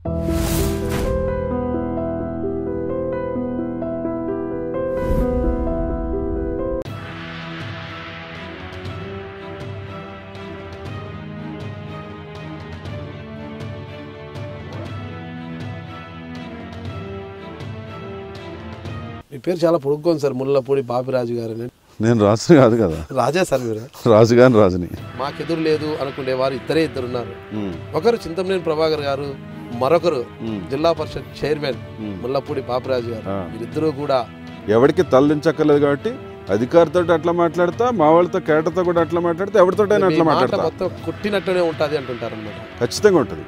మీ పేరు చాలా పొడుక్కోంది సార్ ముల్లపూడి బాపిరాజు గారు అని నేను రాజు కాదు కదా రాజా సార్ మీరు రాజు గాని రాజుని మాకెదురు లేదు అనుకునేవారు ఇద్దరే ఇద్దరు ఉన్నారు ఉమ్, ఒకరు చింతమనేని ప్రభాకర్ గారు మరొకరు ఉమ్. జిల్లా పరిషత్ చైర్మన్ ముల్లపూడి బాపిరాజు గారు ఆ. వీరిద్దరూ కూడా ఎవరికి తలదించక్కర్లేదు కాబట్టి అధికారితో అట్లా మాట్లాడతా మా వాళ్ళతో కేటతో కూడా అట్లా మాట్లాడితే ఎవరితోటైనా మీ అట్లా మాట మాట్లాడతా మొత్తం కొట్టినట్టునే ఉంటుంది అంటుంటారు అనమాట ఖచ్చితంగా ఉంటుంది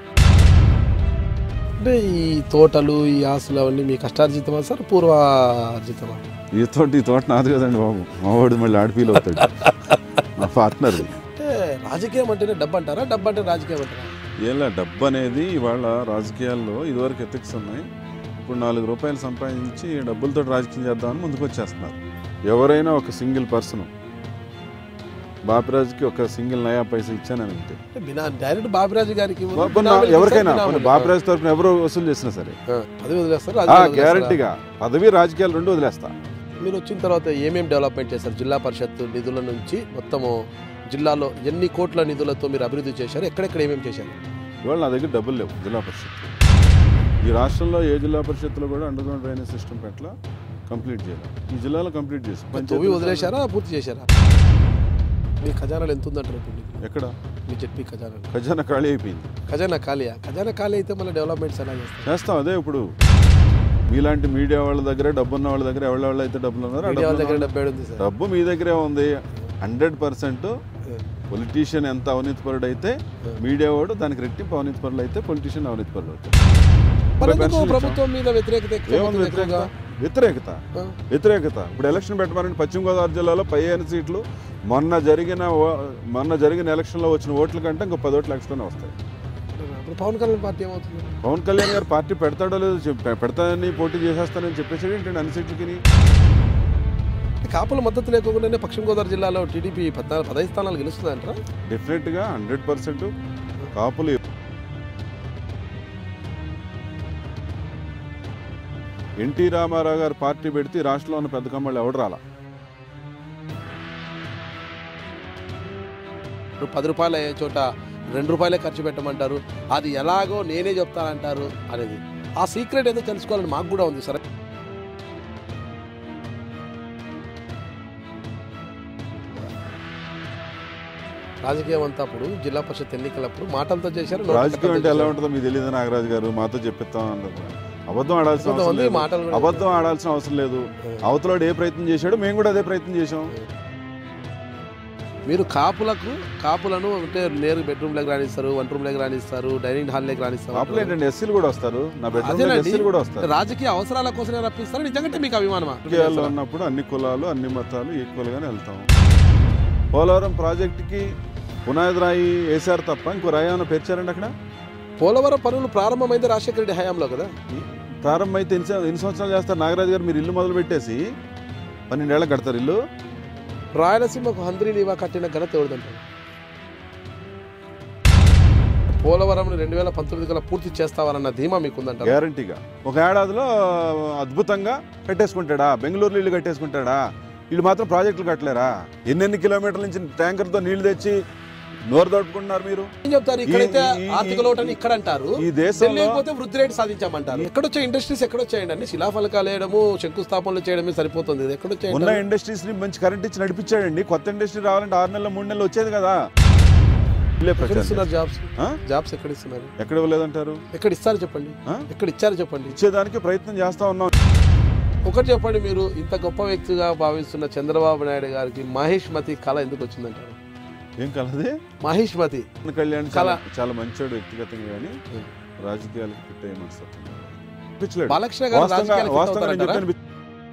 అంటే ఈ తోటలు ఈ ఆస్తులు అవన్నీ మీ కష్టార్జితమా సార్ పూర్వార్జితమా ఈ తోట ఈ తోట నాది కదండి బాబు మా వాడు మళ్ళీ ఆడ ఫీల్ అవుతాడు మా పార్ట్నర్ది అంటే రాజకీయం అంటేనే డబ్బు అంటారా డబ్బు అంటే రాజకీయం అంటారా ఏలా డబ్బు అనేది ఇవాళ రాజకీయాల్లో ఇదివరకు ఎథిక్స్ ఉన్నాయి ఇప్పుడు నాలుగు రూపాయలు సంపాదించి ఈ డబ్బులతో రాజకీయం చేద్దామని ముందుకు వచ్చేస్తున్నారు ఎవరైనా ఒక సింగిల్ పర్సన్ బాపిరాజుకి ఒక సింగిల్ నయా పైసా ఇచ్చానని అంటే అంటే బినా డైరెక్ట్ బాపిరాజు గారికి ఇవ్వరు, పోనీ బినామీలకి ఎవరికైనా ఇస్తారు, పోనీ బినామీలు. బాపిరాజు తరఫున ఎవరు వసూలు చేసినా సరే ఆ, పదవి వదిలేస్తారు ఆ రాజకీయం వదిలేస్తారా? గ్యారంటీగా పదవి రాజకీయాలు రెండు వదిలేస్తా మీరు వచ్చిన తర్వాత ఏమేం డెవలప్మెంట్ చేశారు జిల్లా పరిషత్ నిధుల నుంచి మొత్తము జిల్లాలో ఎన్ని కోట్ల నిధులతో మీరు అభివృద్ధి చేశారు ఎక్కడెక్కడ ఏమేమి చేశారు ఇవాళ నా దగ్గర డబ్బులు లేవు జిల్లా పరిషత్ ఈ రాష్ట్రంలో ఏ జిల్లా పరిషత్తులో కూడా అండర్ గ్రౌండ్ డ్రైనేజ్ సిస్టమ్ పట్ల కంప్లీట్ చేయాలి ఈ జిల్లాలో కంప్లీట్ చేసి తొవ్వి వదిలేశారా పూర్తి చేశారా మీ ఖజానాలు ఎంత ఉందంటారు ఇప్పుడు మీకు? ఎక్కడ మీ జడ్పీ ఖజానాలు ఖజానా ఖాళీ అయిపోయింది ఖజానా ఖాళీయా ఖజానా ఖాళీ అయితే మళ్ళీ డెవలప్మెంట్స్ ఎలా చేస్తారు చేస్తాం అదే ఇప్పుడు మీలాంటి మీడియా వాళ్ళ దగ్గర డబ్బు ఉన్న వాళ్ళ దగ్గర ఎవరి వాళ్ళు అయితే డబ్బులు ఉన్నారో ఆ మీడియా వాళ్ళ డబ్బులు దగ్గర ఉన్న డబ్బు ఏడు ఉంది సార్ డబ్బు మీ దగ్గరే ఉంది హండ్రెడ్ పర్సెంట్ పొలిటీషియన్ ఎంత అవినీతిపరుడు అయితే మీడియా వాడు దానికి రెట్టింపు అవినీతిపరులు అయితే పొలిటీషియన్ అవినీతిపరులు అవుతారు మరి ఎందుకు పెన్షన్ ఇచ్చాం. ప్రభుత్వం మీద వ్యతిరేకత ఎక్కువ ఏముంది అవుతుంది వ్యతిరేకత ఎక్కువగా? వ్యతిరేకత ఆ. వ్యతిరేకత ఇప్పుడు ఎలక్షన్ పెట్టమని పశ్చిమ గోదావరి జిల్లాలో పదిహేను సీట్లు మొన్న జరిగిన ఓ- మొన్న జరిగిన ఎలక్షన్లో వచ్చిన ఓట్ల కంటే ఇంకో పది ఓట్లు ఎక్స్ట్రానే వస్తాయి ఇప్పుడు పవన్ కళ్యాణ్ పార్టీ ఏమవుతుంది పవన్ కళ్యాణ్ గారు పార్టీ పెడతాడో లేదో చెప్- పె- పెడతానని పోటీ చేసేస్తానని చెప్పేసి ఏంటంటే అన్ని సీట్లకి కాపుల మద్దతు లేకుండానే పశ్చిమ గోదావరి జిల్లాలో టీడీపీ పద్నాలుగు పదహైదు స్థానాలు గెలుస్తుందంటారా డెఫినెట్గా హండ్రెడ్ పర్సెంట్ కాపులు ఎన్టీ రామారావు గారు పార్టీ పెడితే ఈ రాష్ట్రంలో ఉన్న పెద్ద కమ్మళ్ళు ఎవడు రాలా ఇప్పుడు పది రూపాయలు అయ్యే చోట రెండు రూపాయలే ఖర్చు పెట్టమంటారు అది ఎలాగో నేనే చెప్తానంటారు అనేది ఆ సీక్రెట్ ఏదో తెలుసుకోవాలని మాకు కూడా ఉంది సరే రాజకీయం అంతా అప్పుడు జిల్లా పరిషత్ ఎన్నికలప్పుడు మాటలతో చేశారు నోట్ల రాజకీయం అంటే కథలతో ఎలా చేశారు. ఉంటుందో మీకు తెలియదు నాగరాజు గారు మాతో చెప్పిస్తాం అన్నారు అబద్ధం ఆడాల్సిన అవసరం కొంతమంది లేదు మాటలు కూడా అబద్ధం ఆడాల్సిన అవసరం లేదు అవతలోడు ఏ ప్రయత్నం చేశాడో మేము కూడా అదే ప్రయత్నం చేశాం మీరు కాపులకు కాపులను అంటే నేరు బెడ్రూమ్ లెక్క రాణిస్తారు వన్ రూమ్ లెక్క రాణిస్తారు డైనింగ్ హాల్ లెక్క రాణిస్తారు కాపులు ఏంటంటే ఎస్సీలు కూడా వస్తారు నా బెడ్రూమ్ అదేనండి. ఎస్సీలు కూడా వస్తారు రాజకీయ అవసరాల కోసమే రప్పిస్తారు నిజంగా మీకు అభిమానమా రాజకీయాల్లో ఉన్నప్పుడు అన్ని కులాలు అన్ని మతాలు ఈక్వల్ గానే వెళ్తాం పోలవరం ప్రాజెక్టుకి పునాది రాయి వేశారు తప్ప ఇంకో రాయి ఏమైనా పేర్చారండి అక్కడ పోలవరం పనులు ప్రారంభమైంది రాజశేఖర రెడ్డి హయాంలో కదా ప్రారంభం అయితే ఎన్ని సం- ఎన్ని సంవత్సరాలు చేస్తారు నాగరాజు గారు మీరు ఇల్లు మొదలు పెట్టేసి పన్నెండేళ్ళకి కడతారు ఇల్లు రాయలసీమకు హంద్రీ నీవా కట్టిన ఘనత ఎవరిదంటారు పోలవరం రెండు వేల పంతొమ్మిది కల్లా పూర్తి చేస్తావన్న ధీమా మీకుందంటారు గ్యారంటీగా ఒక ఏడాదిలో అద్భుతంగా కట్టేసుకుంటాడా బెంగళూరులో ఇల్లు కట్టేసుకుంటాడా వీళ్ళు మాత్రం ప్రాజెక్టులు కట్టలేరా ఎన్నెన్ని కిలోమీటర్ల నుంచి ట్యాంకర్తో నీళ్లు తెచ్చి నోరు దడుపుకుంటున్నారు మీరు ఏం చెప్తారు ఇక్కడైతే ఈ- ఈ- ఆర్థిక లోటు అని ఇక్కడ అంటారు ఈ దేశంలో లేకపోతే వృద్ధి రేటు సాధించామంటారు ఎక్కడొచ్చే ఇండస్ట్రీస్ ఎక్కడొచ్చాయండి అన్ని శిలాఫలకాలు వేయడము శంకుస్థాపనలు చేయడమే సరిపోతుంది ఇది ఉన్న ఎక్కడొచ్చాయి ఇండస్ట్రీస్ ని మంచి కరెంట్ ఇచ్చి నడిపించాడండి కొత్త ఇండస్ట్రీ రావాలంటే ఆరు నెలలు మూడు నెలలు వచ్చేది కదా ఇల్లే ఎక్కడ ప్రచారం ఇస్తున్నారు జాబ్స్ ఆ? జాబ్స్ ఎక్కడ ఇస్తున్నారు ఎక్కడ ఇవ్వలేదంటారు ఎక్కడ ఇస్తారు చెప్పండి ఆ? ఎక్కడ ఇచ్చారు చెప్పండి ఇచ్చేదానికి ప్రయత్నం చేస్తా ఉన్నాం ఒకటి చెప్పండి మీరు ఇంత గొప్ప వ్యక్తిగా భావిస్తున్న చంద్రబాబు నాయుడు గారికి మహేష్ మతి కళ ఎందుకు వచ్చిందంటారు ఏం కలది మహేష్ మతి పవన్ కళ్యాణ్ చాలా కళ. చాలా మంచోడు వ్యక్తిగతంగా కానీ ఉం. రాజకీయాలకు ఫిట్ అయ్యే మనస్తత్వం పిచ్చలేడు. బాలకృష్ణ గారు వాస్తవంగా రాజకీయాలకు fit వాస్తవంగా నేను అవుతారంటారా? చెప్పాను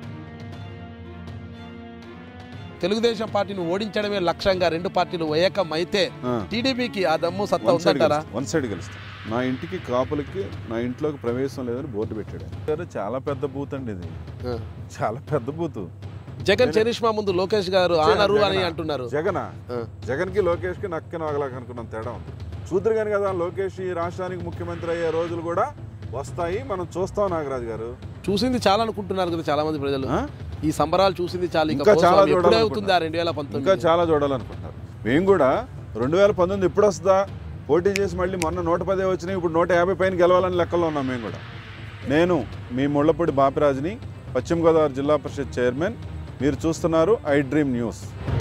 తెలుగుదేశం పార్టీని ఓడించడమే లక్ష్యంగా రెండు పార్టీలు ఏకమైతే ఆ. టీడీపీకి ఆ దమ్ము సత్తా వన్ సైడ్ ఉందంటారా గెలుస్తాం వన్ సైడ్ గెలుస్తాం నా ఇంటికి కాపులకి నా ఇంట్లోకి ప్రవేశం లేదని బోర్డు పెట్టాడు గారు చాలా పెద్ద బూత్ అండి ఇది ఆ. చాలా పెద్ద బూత్ జగన్ చరిష్మా ముందు లోకేష్ గారు ఆనరు అని అంటున్నారు జగన్ ఆ. జగన్ కి లోకేష్ కి నక్కన వాగలాక అనుకున్నంత తేడా ఉంది చూద్దరు కానీ కదా లోకేష్ ఈ రాష్ట్రానికి ముఖ్యమంత్రి అయ్యే రోజులు కూడా వస్తాయి మనం చూస్తాం నాగరాజు గారు చూసింది చాలా అనుకుంటున్నారు కదా చాలా మంది ప్రజలు ఆ? ఈ సంబరాలు చూసింది చాలా ఇంకా ఇంకా చాలా కోసం ఎప్పుడే చూడాలనుకుంటున్నారు. అవుతుంది ఆ రెండు వేల ఇంకా పంతొమ్మిది చాలా చూడాలనుకుంటున్నారు మేము కూడా రెండు వేల పంతొమ్మిది ఎప్పుడు వస్తుందా పోటీ చేసి మళ్ళీ మొన్న నూట పదే వచ్చినాయి ఇప్పుడు నూట యాభై పైన గెలవాలని లెక్కల్లో ఉన్నాం మేము కూడా నేను మీ ముళ్ళపూడి బాపిరాజుని పశ్చిమ గోదావరి జిల్లా పరిషత్ చైర్మన్ మీరు చూస్తున్నారు ఐ డ్రీమ్ న్యూస్